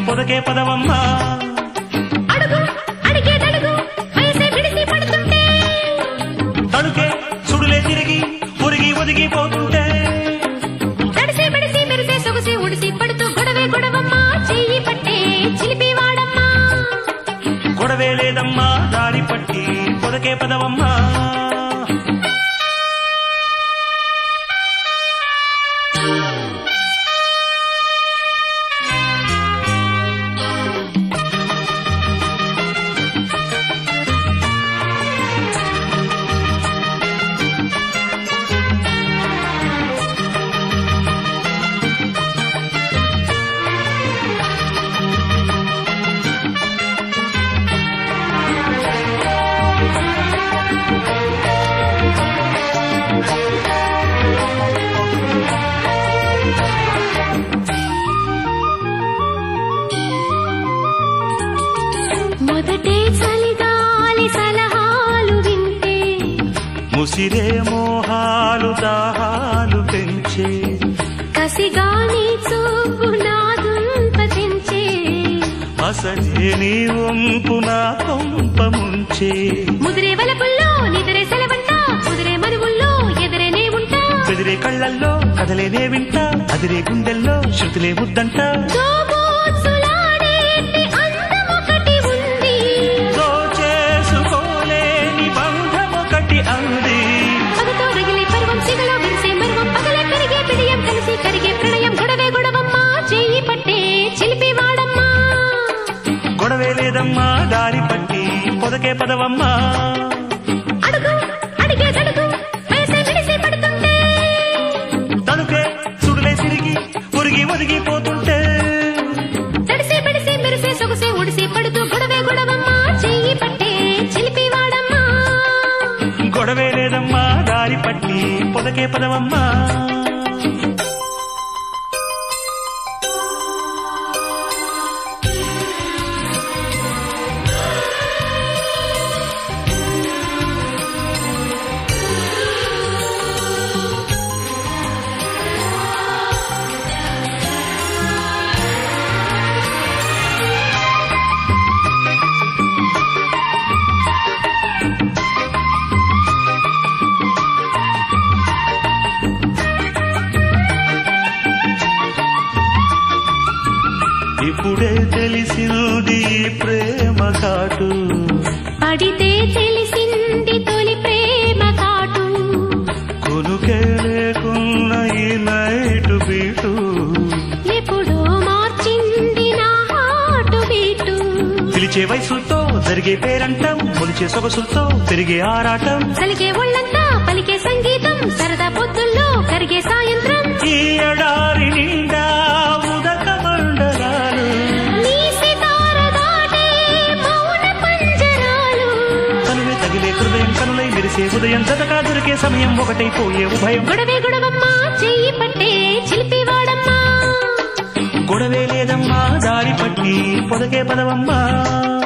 పొదకే పదవమ్మా అడుగు అడిగేదడుగు వయసే విడిసి పడుతుంటే తడుకే సుడులే తిరిగి ఒరిగి ఒదిగిపోతుంటే తడిసి బడిసి మెరిసే సొగసి ఉడిసి పడుతూ గొడవే గొడవమ్మా చెయ్యి పట్టే చిలిపి వాడమ్మా గొడవే లేదమ్మా దారి పట్టి పొదకే పదవమ్మా మొదటే చలిగాలి సలహాలు వింటే ముసిరే మోహాలు దాహాలు పెంచే కసిగాని చూపు నాదుంప తెంచే అసలే నీ వంపు నా కొంప ముంచే ముదిరే వలపుల్లో నిదరే సెలవంట కుదిరే మనువుల్లో ఎదురేనే ఉంటా బెదిరే కళ్ళల్లో కదలేనే వింటా అదిరే గుండెల్లో శృతులే ముద్దంట దోబూచులాడేటి అందమొకటి ఉంది దోచేసుకోలేని బంధం ఒకటి అంది పగతో రగిలే పర్వం సిగలో విరిసే మర్వం పగలే కరిగే పిడియం కలిసి కరిగే ప్రణయం గొడవే గొడవమ్మా చెయ్యి పట్టే చిలిపి వాడమ్మా గొడవే లేదమ్మా దారి పట్టి పొదకే పదవమ్మా అడుగు అడిగేదడుగు వయసే విడిసి పడుతుంటే తడుకే సుడులే తిరిగి ఉరిగి ఒదిగిపోతుంటే తడిసి పిడిసి మెరిసే సొగసే ఉడిసి పడుతూ గొడవే గొడవమ్మా చెయ్యి పట్టే చిలిపి వాడమ్మా గొడవే లేదమ్మా దారి పట్టి పొదకే పదవమ్మా ఇప్పుడే తెలిసింది ఈ ప్రేమ కాటు పడితే తెలిసింది తొలి ప్రేమ కాటు కొనుకే లేకున్న ఈ నైటు బీటు ఎప్పుడో మార్చింది నా హాటు బీటు పిలిచే వయసుతో జరిగే పేరంటం కొలిచే సొగసులతో తిరిగే ఆరాటం కలిగే ఒళ్ళంతా పలికే సంగీతం సరదా పొద్దుల్లో కరిగే సాయంత్రం ఈ ఎడారి నిండా ఉదక మండలాలు నీ సితార దాటే మౌన పంజరాలు కనువే తగిలే హృదయం కనులై మెరిసే ఉదయం జతగా దొరికే సమయం ఒకటైపోయే ఉభయం గొడవే గొడవమ్మా చెయ్యి పట్టే చిలిపి వాడమ్మా గొడవే లేదమ్మా దారి పట్టి పొదకే పదవమ్మా